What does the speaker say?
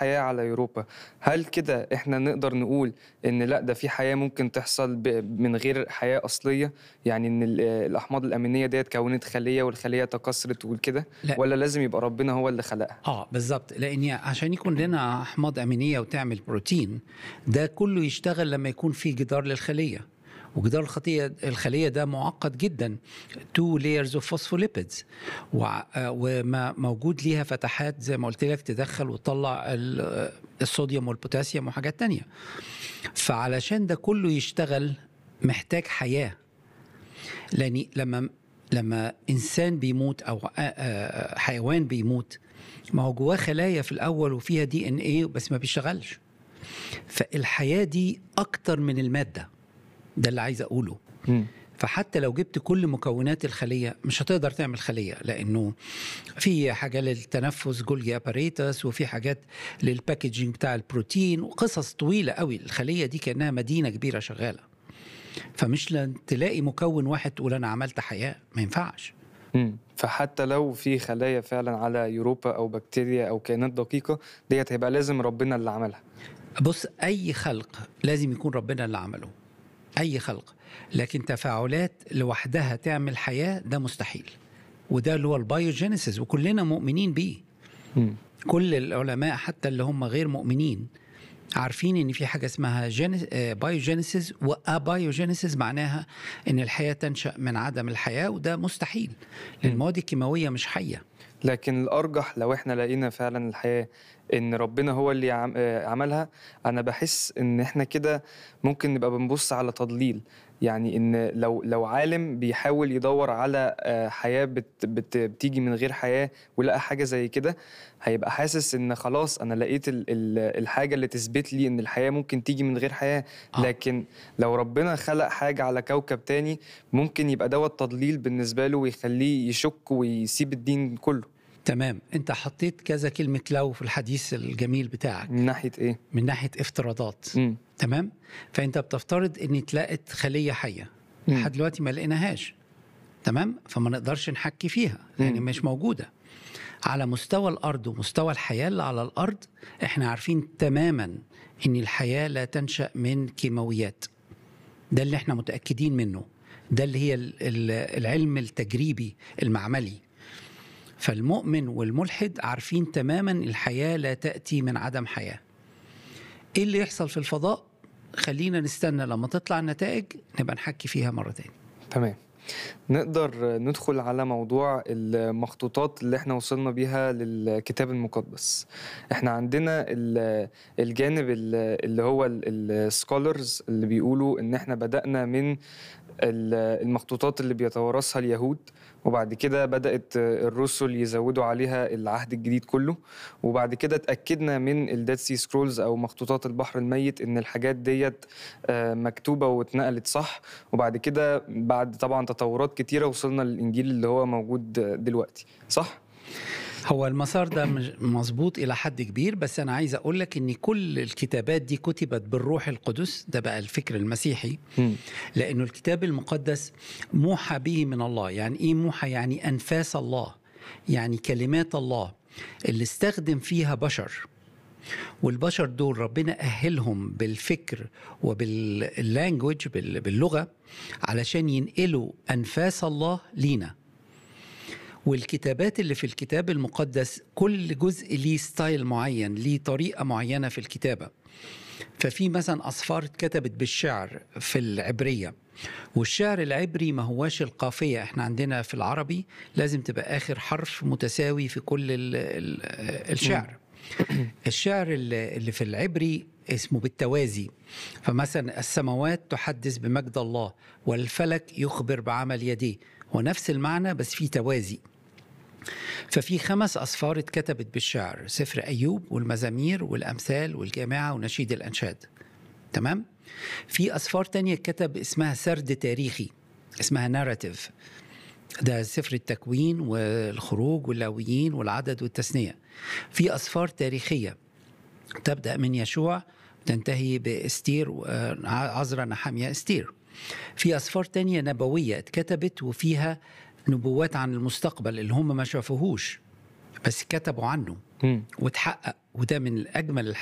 حياة على يوروبا هل كده احنا نقدر نقول ان لا ده في حياة ممكن تحصل ب- من غير حياة أصلية يعني ان ال- الأحماض الأمينية ديت كونت خلية والخلية تكاثرت وكده لا. ولا لازم يبقى ربنا هو اللي خلقها اه بالظبط لان عشان يكون لنا احماض امينيه وتعمل بروتين ده كله يشتغل لما يكون في جدار للخليه وجدار الخطيه الخليه ده معقد جدا تو layers اوف فوسفوليبيدز وموجود ليها فتحات زي ما قلت لك تدخل وتطلع ال- الصوديوم والبوتاسيوم وحاجات تانية فعلشان ده كله يشتغل محتاج حياه لان لما لما انسان بيموت او آه، آه، حيوان بيموت ما هو جواه خلايا في الاول وفيها دي ان ايه بس ما بيشتغلش فالحياه دي اكتر من الماده ده اللي عايز اقوله مم. فحتى لو جبت كل مكونات الخليه مش هتقدر تعمل خليه لانه في حاجه للتنفس جولجي اباريتس وفي حاجات للباكجينج بتاع البروتين وقصص طويله قوي الخليه دي كانها مدينه كبيره شغاله فمش لن تلاقي مكون واحد تقول انا عملت حياه ما ينفعش مم. فحتى لو في خلايا فعلا على يوروبا أو بكتيريا أو كائنات دقيقة ديت هيبقى لازم ربنا اللي عملها بص اي خلق لازم يكون ربنا اللي عمله اي خلق لكن تفاعلات لوحدها تعمل حياه ده مستحيل وده اللي هو البايوجينيسيس وكلنا مؤمنين بيه مم. كل العلماء حتى اللي هم غير مؤمنين عارفين ان في حاجه اسمها بايوجينيسيس وابايوجينيسيس معناها ان الحياه تنشا من عدم الحياه وده مستحيل لان المواد الكيماويه مش حيه لكن الأرجح لو احنا لقينا فعلا الحياة إن ربنا هو اللي عم- آه، عملها أنا بحس إن احنا كده ممكن نبقى بنبص على تضليل يعني إن لو لو عالم بيحاول يدور على آه، حياة بت بت بتيجي من غير حياة ولقى حاجة زي كده هيبقى حاسس إن خلاص أنا لقيت ال ال الحاجة اللي تثبت لي إن الحياة ممكن تيجي من غير حياة آه. لكن لو ربنا خلق حاجة على كوكب تاني ممكن يبقى دوت تضليل بالنسبة له ويخليه يشك ويسيب الدين كله تمام انت حطيت كذا كلمه لو في الحديث الجميل بتاعك من ناحية إيه؟ من ناحيه افتراضات مم. تمام فانت بتفترض ان اتلقت خليه حيه مم. لحد دلوقتي ما لقيناهاش تمام فما نقدرش نحكي فيها يعني مم. مش موجوده على مستوى الارض ومستوى الحياه اللي على الارض احنا عارفين تماما ان الحياه لا تنشا من كيماويات ده اللي احنا متاكدين منه ده اللي هي ال- ال- العلم التجريبي المعملي فالمؤمن والملحد عارفين تماما الحياه لا تاتي من عدم حياه ايه اللي يحصل في الفضاء خلينا نستنى لما تطلع النتائج نبقى نحكي فيها مرة تاني تمام نقدر ندخل على موضوع المخطوطات اللي احنا وصلنا بيها للكتاب المقدس احنا عندنا ال- الجانب ال- اللي هو السكولرز اللي بيقولوا ان احنا بدأنا من ال- المخطوطات اللي بيتوارثها اليهود وبعد كده بدأت الرسل يزودوا عليها العهد الجديد كله وبعد كده اتأكدنا من الديد سي سكرولز أو مخطوطات البحر الميت إن الحاجات ديت آه، مكتوبة واتنقلت صح وبعد كده بعد طبعا تطورات كتيرة وصلنا للإنجيل اللي هو موجود دلوقتي صح؟ هو المسار ده مش- مظبوط إلى حد كبير بس أنا عايز أقول لك إن كل الكتابات دي كتبت بالروح القدس ده بقى الفكر المسيحي مم. لأنه الكتاب المقدس موحى به من الله يعني إيه موحى يعني أنفاس الله يعني كلمات الله اللي استخدم فيها بشر والبشر دول ربنا أهلهم بالفكر وباللانجوج باللغة علشان ينقلوا أنفاس الله لينا والكتابات اللي في الكتاب المقدس كل جزء ليه ستايل معين ليه طريقة معينة في الكتابة ففي مثلا أصفار اتكتبت بالشعر في العبرية والشعر العبري ما هواش القافية احنا عندنا في العربي لازم تبقى آخر حرف متساوي في كل ال ال الشعر الشعر اللي اللي في العبري اسمه بالتوازي فمثلا السماوات تحدث بمجد الله والفلك يخبر بعمل يديه هو نفس المعنى بس في توازي ففي خمس أصفار اتكتبت بالشعر سفر أيوب والمزامير والأمثال والجامعة ونشيد الأنشاد تمام؟ في أصفار تانية كتب اسمها سرد تاريخي اسمها ناراتيف ده سفر التكوين والخروج واللاويين والعدد والتثنية في أصفار تاريخية تبدأ من يشوع تنتهي باستير عذرا نحامية استير في أصفار تانية نبوية اتكتبت وفيها نبوات عن المستقبل اللي هم ما شافوهوش بس كتبوا عنه مم. وتحقق وده من اجمل